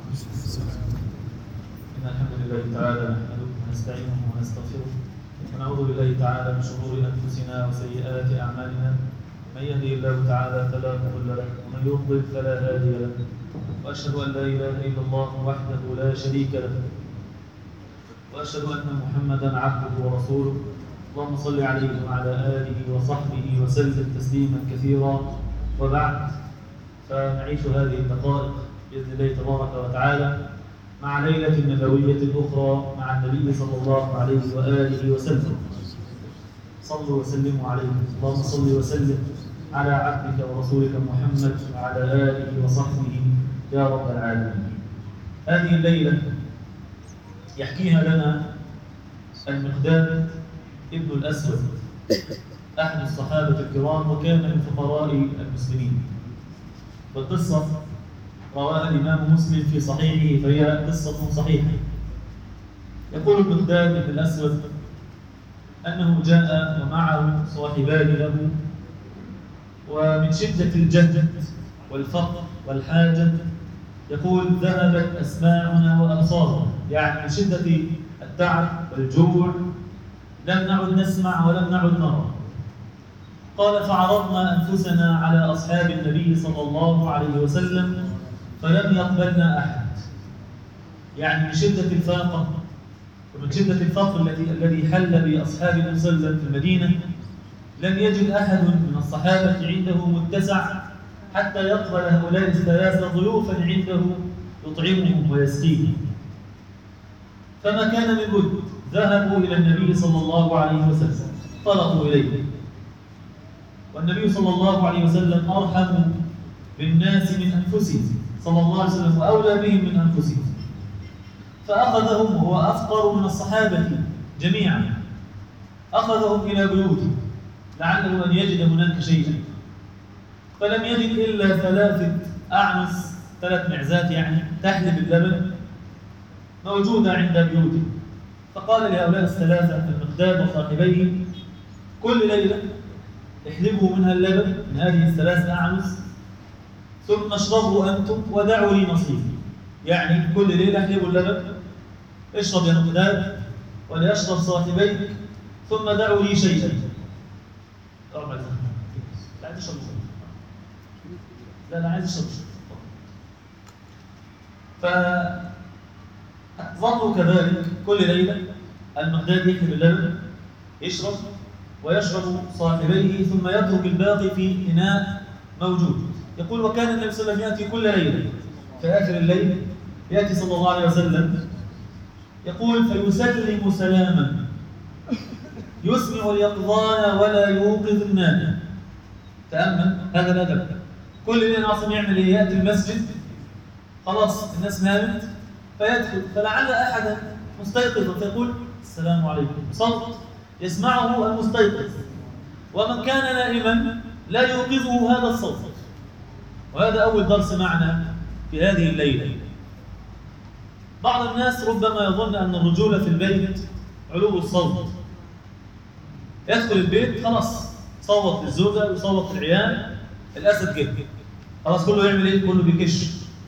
إن الحمد لله تعالى نحمده ونستعينه ونستغفره ونعوذ بالله تعالى من شرور أنفسنا وسيئات أعمالنا من يهدي الله تعالى فلا مضل له ومن يضلل فلا هادي له وأشهد أن لا إله إلا الله وحده لا شريك له وأشهد أن محمدا عبده ورسوله اللهم صل عليه وعلى آله وصحبه وسلم تسليما كثيرا وبعد فنعيش هذه الدقائق بإذن الله تبارك وتعالى مع ليلة نبوية أخرى مع النبي صلى الله عليه وآله وسلم صلوا وسلموا عليه اللهم صل وسلم على عبدك ورسولك محمد وعلى آله وصحبه يا رب العالمين هذه الليلة يحكيها لنا المقداد ابن الأسود أحد الصحابة الكرام وكان من فقراء المسلمين والقصة رواها الإمام مسلم في صحيحه فهي قصة صحيحة يقول المقداد بن الأسود أنه جاء ومعه صاحبان له ومن شدة الجهد والفقر والحاجة يقول ذهبت أسماعنا وأبصارنا يعني من شدة التعب والجوع لم نعد نسمع ولم نعد نرى قال فعرضنا أنفسنا على أصحاب النبي صلى الله عليه وسلم فلم يقبلنا أحد يعني من شدة الفاقة ومن شدة الفقر الذي الذي حل بأصحاب النبي صلى الله عليه وسلم في المدينة لم يجد أحد من الصحابة عنده متسع حتى يقبل هؤلاء الثلاثة ضيوفا عنده يطعمهم ويسقيهم فما كان من بد ذهبوا إلى النبي صلى الله عليه وسلم طلقوا إليه والنبي صلى الله عليه وسلم أرحم بالناس من أنفسهم صلى الله عليه وسلم وأولى بهم من أنفسهم فأخذهم وهو أفقر من الصحابة جميعا أخذهم إلى بيوته لعله أن يجد هناك شيئا فلم يجد إلا ثلاثة أعنس ثلاث معزات يعني تحلب اللبن موجودة عند بيوته فقال لهؤلاء الثلاثة المقداد وصاحبيه كل ليلة احلبوا منها اللبن من هذه الثلاث أعنس ثم اشربوا أنتم ودعوا لي نصيبي يعني كل ليلة احلبوا اللبن اشرب يا مقداد وليشرب صاحبيك ثم دعوا لي شيئا لا عايز اشرب لا لا عايز اشرب فظلوا كذلك كل ليلة المقداد يحلب اللبن يشرب ويشرب صاحبيه ثم يترك الباقي في إناء موجود يقول وكان النبي صلى الله عليه وسلم يأتي كل ليلة في آخر الليل يأتي صلى الله عليه وسلم يقول فيسلم سلاما يسمع اليقظان ولا يوقظ النائم تأمل هذا الأدب كل اللي ناصم يعمل إيه يأتي المسجد خلاص الناس نامت فيدخل فلعل أحدا مستيقظا فيقول السلام عليكم صوت يسمعه المستيقظ ومن كان نائما لا يوقظه هذا الصوت وهذا أول درس معنا في هذه الليلة بعض الناس ربما يظن أن الرجولة في البيت علو الصوت يدخل البيت خلاص صوت للزوجة وصوت للعيال الأسد جه خلاص كله يعمل إيه؟ كله بيكش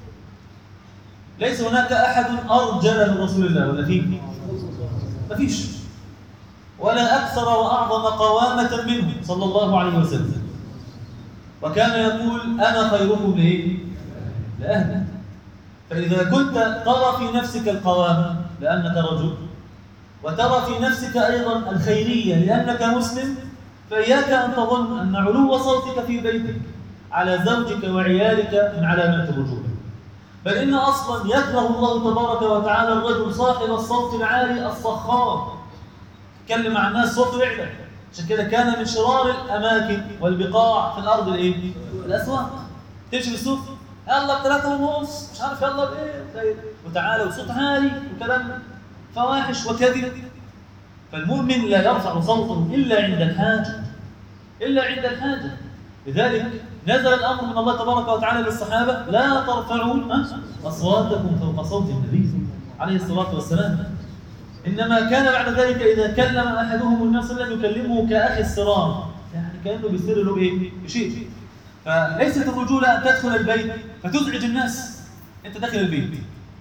ليس هناك أحد أرجل من رسول الله ولا فيه؟ ما فيش ولا أكثر وأعظم قوامة منه صلى الله عليه وسلم وكان يقول أنا خيركم لإيه؟ لأهلي فإذا كنت ترى في نفسك القوامة لأنك رجل وترى في نفسك أيضا الخيرية لأنك مسلم فإياك أن تظن أن علو صوتك في بيتك على زوجك وعيالك من علامات الرجولة بل إن أصلا يكره الله تبارك وتعالى الرجل صاحب الصوت العالي الصخار يتكلم مع الناس صوته يعلى عشان كده كان من شرار الأماكن والبقاع في الأرض الإيه؟ الأسواق تمشي بالسوق يلا بثلاثة ونص مش عارف يلا بإيه وتعالى وصوت عالي وكلام فواحش وكذب فالمؤمن لا يرفع صوته إلا عند الحاجة إلا عند الحاجة لذلك نزل الأمر من الله تبارك وتعالى للصحابة لا ترفعوا أصواتكم فوق صوت النبي عليه الصلاة والسلام إنما كان بعد ذلك إذا كلم أحدهم النبي صلى الله عليه وسلم يكلمه كأخي الصرام يعني كأنه بيصير له إيه؟ بشيء فليست الرجولة أن تدخل البيت فتزعج الناس أنت داخل البيت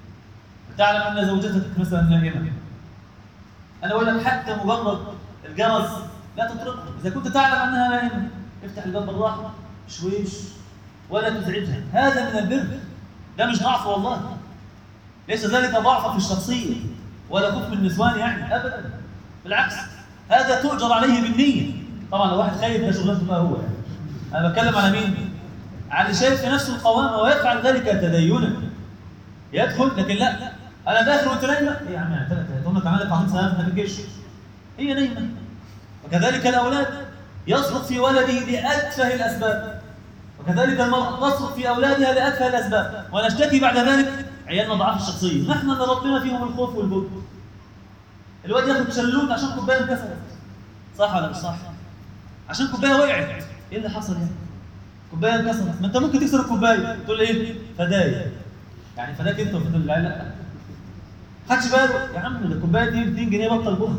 تعلم ان زوجتك مثلا نائمه انا اقول لك حتى مجرد الجرس لا تطرقه اذا كنت تعلم انها نائمه افتح الباب بالراحه شويش ولا تزعجها هذا من البر ده مش ضعف والله ليس ذلك ضعفا في الشخصيه ولا خوف من النسوان يعني ابدا بالعكس هذا تؤجر عليه بالنيه طبعا لو واحد خايف ده شغلته بقى هو يعني انا بتكلم على مين؟ على اللي شايف في نفسه القوامه ويفعل ذلك تدينا يدخل لكن لا انا داخل وانت نايمه ايه يا عم يعني تقول لك عملت عظيم سلام في الجيش هي نايمه وكذلك الاولاد يصرخ في ولده لاتفه الاسباب وكذلك المرأة تصرخ في أولادها لأتفه الأسباب ونشتكي بعد ذلك عيالنا ضعاف الشخصية نحن اللي ربنا فيهم الخوف والبكي الواد ياخد شلوت عشان كوباية انكسرت صح ولا مش صح؟ عشان كوباية وقعت ايه اللي حصل يعني؟ كوباية انكسرت ما انت ممكن تكسر الكوباية تقول ايه؟ فداية يعني فداك انت وفداك العيال لا خدش باله يا عم ده الكوباية دي 200 جنيه بطل بخل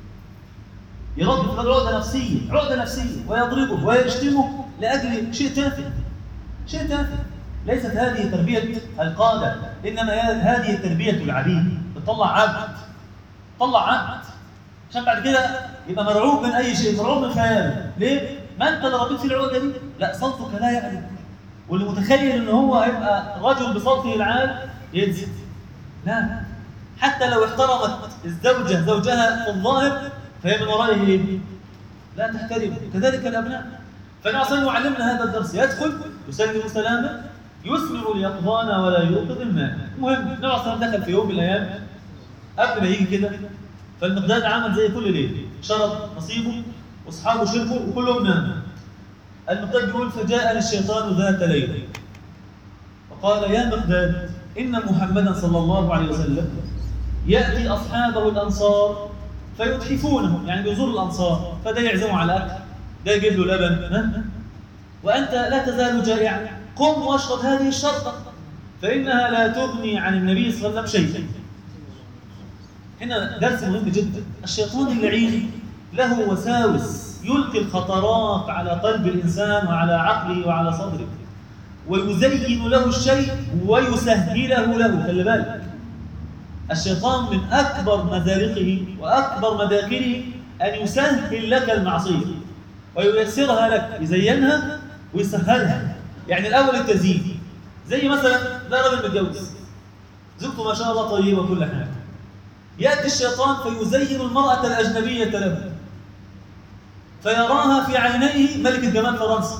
يرد في عقدة نفسية عقدة نفسية ويضربه ويشتمه لأجل شيء تافه شيء تافه ليست هذه تربية القادة إنما هذه تربية العبيد بتطلع عبد طلع عبد عشان بعد كده يبقى مرعوب من أي شيء مرعوب من خياله ليه؟ ما أنت اللي ربيت في العقدة دي لا صوتك لا يعلم واللي متخيل إن هو هيبقى رجل بصوته العال ينزل لا حتى لو احترمت الزوجة زوجها في الظاهر فهي من ورائه ايه؟ لا تحترم كذلك الابناء فالنبي صلى الله عليه وسلم يعلمنا هذا الدرس يدخل يسلم سلاما يثمر اليقظان ولا يوقظ الماء المهم النبي صلى الله عليه وسلم دخل في يوم من الايام قبل ما يجي كده فالمقداد عمل زي كل ليله شرب نصيبه واصحابه شربوا وكلهم ناموا المقداد يقول فجاء الشيطان ذات ليله وقال يا مقداد ان محمدا صلى الله عليه وسلم ياتي اصحابه الانصار فيتحفونهم يعني بيزور الانصار فده يعزمه على اكل ده يجيب له لبن ها؟ وانت لا تزال جائعا قم واشرب هذه الشرطه فانها لا تغني عن النبي صلى الله عليه وسلم شيئا هنا درس مهم جدا الشيطان اللعين له وساوس يلقي الخطرات على قلب الانسان وعلى عقله وعلى صدره ويزين له الشيء ويسهله له خلي بالك الشيطان من أكبر مزارقه وأكبر مداخله أن يسهل لك المعصية وييسرها لك يزينها ويسهلها يعني الأول التزيين زي مثلا ده راجل متجوز زوجته ما شاء الله طيبة وكل حاجة يأتي الشيطان فيزين المرأة الأجنبية له فيراها في عينيه ملك الجمال فرنسا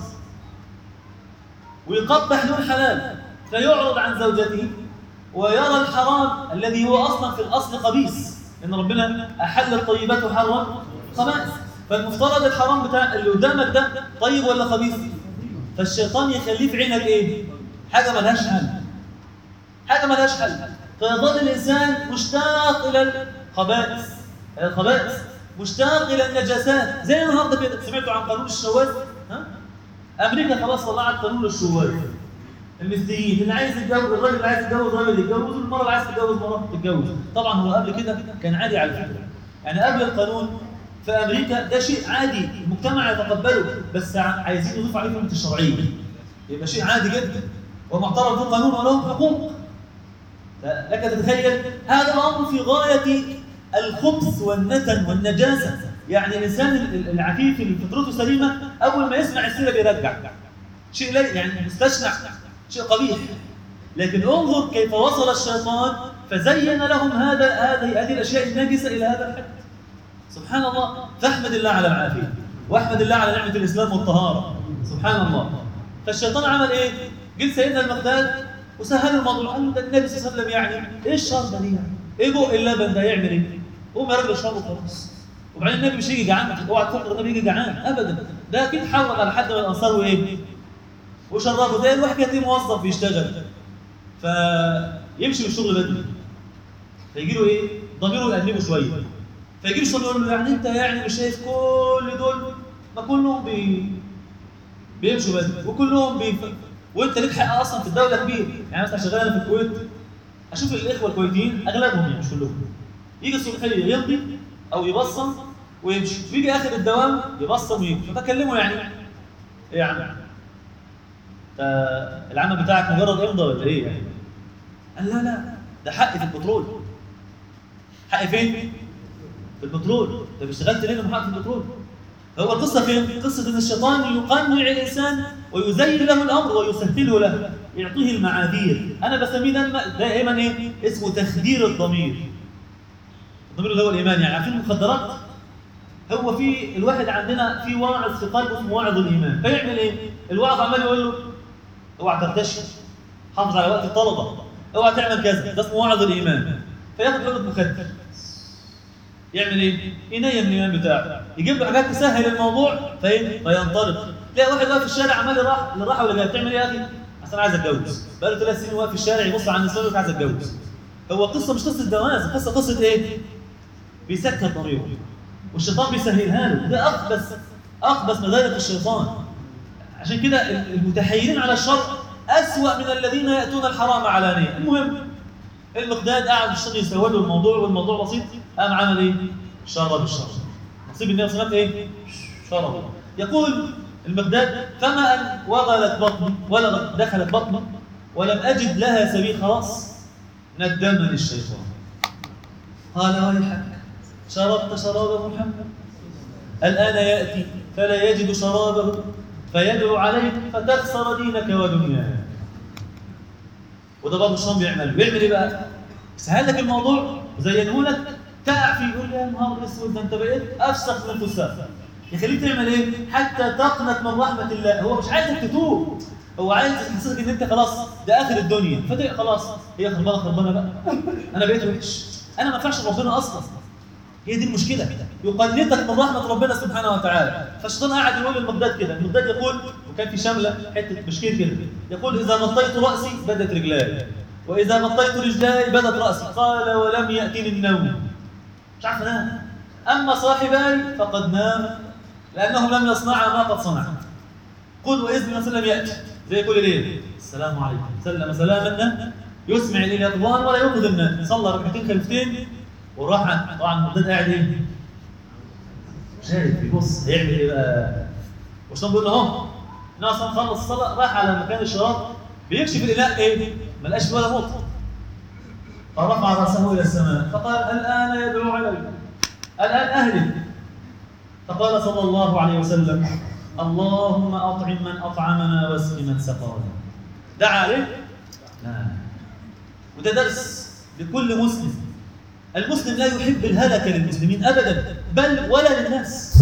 ويقبح له الحلال فيعرض عن زوجته ويرى الحرام الذي هو اصلا في الاصل خبيث ان ربنا احل الطيبات وحرم خبائث فالمفترض الحرام بتاع اللي قدامك ده طيب ولا خبيث فالشيطان يخليه في عينك ايه حاجه ملهاش حل حاجه ملهاش حل فيظل الانسان مشتاق الى الخبائث الخبائث مشتاق الى النجاسات زي النهارده كده سمعتوا عن قانون الشواذ ها امريكا خلاص طلعت قانون الشواذ المثليين اللي عايز يتجوز الراجل اللي عايز يتجوز راجل يتجوز والمرأة اللي عايز تتجوز مرأة تتجوز طبعا هو قبل كده كان عادي على فكرة يعني قبل القانون في أمريكا ده شيء عادي المجتمع يتقبله بس عايزين يضيفوا عليه كلمة الشرعية يبقى شيء عادي جدا ومعترف بالقانون ولهم حقوق لك تتخيل هذا أمر في غاية الخبث والنتن والنجاسة يعني الإنسان العفيف اللي فطرته سليمة أول ما يسمع السيرة بيرجع شيء لا يعني مستشنع شيء قبيح لكن انظر كيف وصل الشيطان فزين لهم هذا هذه هذه الاشياء النجسه الى هذا الحد سبحان الله فاحمد الله على العافيه واحمد الله على نعمه الاسلام والطهاره سبحان الله فالشيطان عمل ايه؟ جه سيدنا المقداد وسهل الموضوع قال له ده النبي صلى الله عليه وسلم يعني ايه الشرطه دي يعني؟ ايه بق اللبن ده يعمل ايه؟ قوم يا راجل اشربه خلاص وبعدين النبي مش يجي جعان اوعى تفكر النبي يجي جعان ابدا ده اكيد حرض على حد من الانصار وايه؟ وشربه زي الواحد كان موظف بيشتغل فيمشي من الشغل بدري فيجي له ايه؟ ضميره يأنبه شويه فيجي له الشغل يقول له يعني انت يعني مش شايف كل دول ما كلهم بي بيمشوا بدري وكلهم بي وانت ليك حق اصلا في الدوله كبير يعني مثلا شغال انا في الكويت اشوف الاخوه الكويتيين اغلبهم يعني مش كلهم يجي الصبح يمضي او يبصم ويمشي ويجي اخر الدوام يبصم ويمشي فبكلمه يعني ايه يا عم فالعمل بتاعك مجرد امضى ولا ايه يعني؟ قال لا لا ده حقي في البترول حقي فين؟ في البترول طب اشتغلت ليه لما حقي في البترول؟ هو القصه فين؟ قصه ان الشيطان يقنع الانسان ويزين له الامر ويسهله له يعطيه المعاذير انا بسميه دايما دائما ايه؟ اسمه تخدير الضمير الضمير اللي هو الايمان يعني عارفين المخدرات هو في الواحد عندنا في واعظ في قلبه اسمه واعظ الايمان فيعمل ايه؟ الواعظ عمال يقول له اوعى ترتشي حافظ على وقت الطلبه اوعى تعمل كذا ده اسمه واعظ الايمان فياخد حقوق مخدر يعمل ايه؟ ينيم الايمان بتاعه يجيب له حاجات تسهل الموضوع فايه؟ فينطلق تلاقي واحد واقف في الشارع عمال يراح للراحه ولا جاي بتعمل ايه يا اخي؟ اصل انا عايز اتجوز بقاله ثلاث سنين واقف في الشارع يبص على النسوان ويقول عايز اتجوز هو قصه مش قصه جواز قصه قصه ايه؟ بيسكت ضميره والشيطان بيسهلها له ده اخبث اخبث مدارك الشيطان عشان كده المتحيرين على الشر اسوا من الذين ياتون الحرام علانيه المهم المقداد قاعد الشيطان يسوي له الموضوع والموضوع بسيط قام عمل ايه؟ شرب الشر نصيب النبي صلى الله عليه وسلم ايه؟ شرب يقول المقداد فما ان وغلت بطني ولا دخلت بطني ولم اجد لها سبيل خلاص ندمني الشيطان قال ويحك شربت شراب محمد الآن يأتي فلا يجد شرابه فيدعو عليك فتخسر دينك ودنياك وده برضه الشيطان بيعمل بيعمل ايه بقى؟ سهل لك الموضوع وزينه لك تقع فيه يقول يا نهار اسود ده انت بقيت افسخ من الفساق يخليك تعمل ايه؟ حتى تقنط من رحمه الله هو مش عايزك تتوب هو عايز يحسسك ان انت خلاص ده اخر الدنيا فتبقى خلاص هي خربانه خربانه بقى انا بقيت وحش انا ما ينفعش ربنا اصلا هي دي المشكلة يقنطك من رحمة ربنا سبحانه وتعالى فالشيطان قاعد يقول للمقداد كده المقداد يقول وكان في شملة حتة مشكلة كده يقول إذا مطيت رأسي بدت رجلاي وإذا مطيت رجلاي بدت رأسي قال ولم يأتني النوم مش عارف انام أما صاحباي فقد نام لأنهم لم يصنعا ما قد صنع قل وإذ من وسلم يأتي زي كل ليل السلام عليكم سلم سلاما يسمع اليقظان ولا يوقظ الناس صلى ركعتين خلفتين وراح طبعا المقداد قاعد ايه؟ شايف بيبص هيعمل ايه بقى؟ والشيطان بيقول له اهو النبي صلى خلص الصلاه راح على مكان الشراب بيكشف الاناء ايه؟ ما لقاش ولا نقطه فرفع راسه الى السماء فقال الان يدعو علي الان اهلك فقال صلى الله عليه وسلم اللهم اطعم من اطعمنا واسق من سقانا دعا عليه؟ لا وده درس لكل مسلم المسلم لا يحب الهلك للمسلمين ابدا بل ولا للناس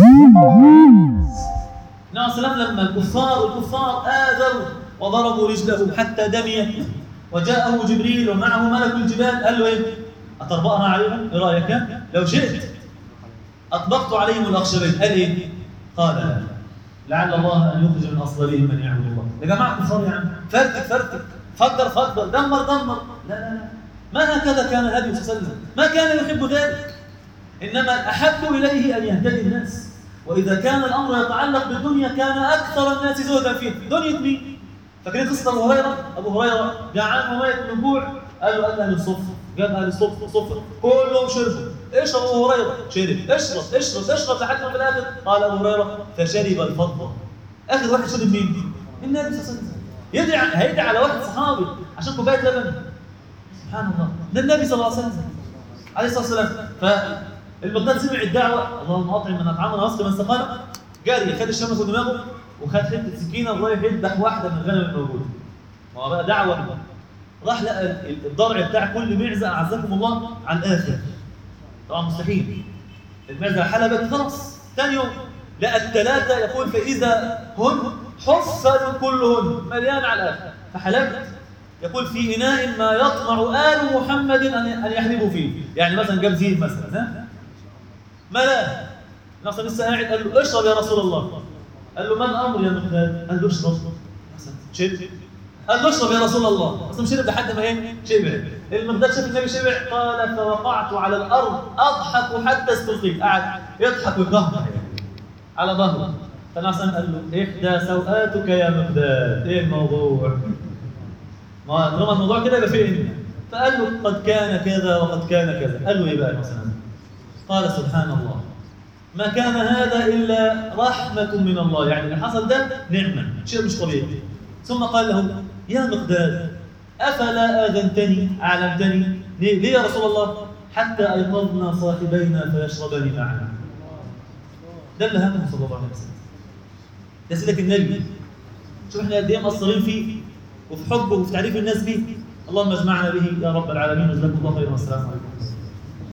النبي صلى الله عليه وسلم لما الكفار الكفار اذوا وضربوا رجله حتى دميت وجاءه جبريل ومعه ملك الجبال قال له ايه؟ اتربأنا عليهم؟ ايه رايك؟ لو شئت اطبقت عليهم الاخشبين قال ايه؟ قال لا لعل الله ان يخرج من اصلابهم من يعبد الله يا جماعه كفار يا عم فرتك فرتك فجر فجر دمر دمر لا لا لا ما هكذا كان النبي صلى الله عليه وسلم ما كان يحب ذلك انما الاحب اليه ان يهتدي الناس واذا كان الامر يتعلق بالدنيا كان اكثر الناس زهدا فيه دنيا مين فاكرين قصه ابو هريره ابو هريره جعان وميت من الجوع قال له قال اهل الصفه جاب اهل الصفه صفه كلهم شربوا اشرب ابو هريره شرب اشرب اشرب اشرب لحد ما في الاخر قال ابو هريره فشرب الفضه اخر واحد شرب مين؟ النبي صلى الله عليه وسلم يدعي هيدعي على واحد صحابي عشان كوبايه لبن سبحان الله ده النبي صلى الله عليه وسلم عليه الصلاه والسلام فالمقداد سمع الدعوه اللهم اطعم من اطعمنا واسق من سقانا جاري خد الشمس في دماغه وخد حته سكينه ورايح يذبح واحده من الغنم الموجوده ما هو بقى دعوه راح لقى الضرع بتاع كل معزه اعزكم الله على الاخر طبعا مستحيل المعزه حلبت خلاص ثاني يوم لقى الثلاثه يقول فاذا هن حفل كلهن مليان على الاخر فحلبت يقول في اناء ما يطمع ال محمد ان ان يحلبوا فيه يعني مثلا جاب زيت مثلا ها ملا نصر لسه قاعد قال له اشرب يا رسول الله قال له ما الامر يا مقداد قال له اشرب شرب قال له اشرب يا رسول الله اصلا شرب لحد ما ايه شبع المقداد شاف النبي شبع قال فوقعت على الارض اضحك حتى استلقيت قاعد يضحك ويقهقه على ظهره فالنبي صلى قال له احدى سوءاتك يا مقداد ايه الموضوع ما طالما الموضوع كده يبقى فين فقال له قد كان كذا وقد كان كذا قال له ايه بقى مثلا قال سبحان الله ما كان هذا الا رحمه من الله يعني اللي حصل ده نعمه شيء مش طبيعي ثم قال له يا مقداد افلا اذنتني اعلمتني ليه ليه يا رسول الله حتى ايقظنا صاحبينا فيشربان معنا ده اللي همه صلى الله عليه وسلم ده سيدك النبي شوف احنا قد ايه مقصرين فيه وفي حبه وفي تعريف الناس به اللهم اجمعنا به يا رب العالمين وجزاكم الله خيرا والسلام عليكم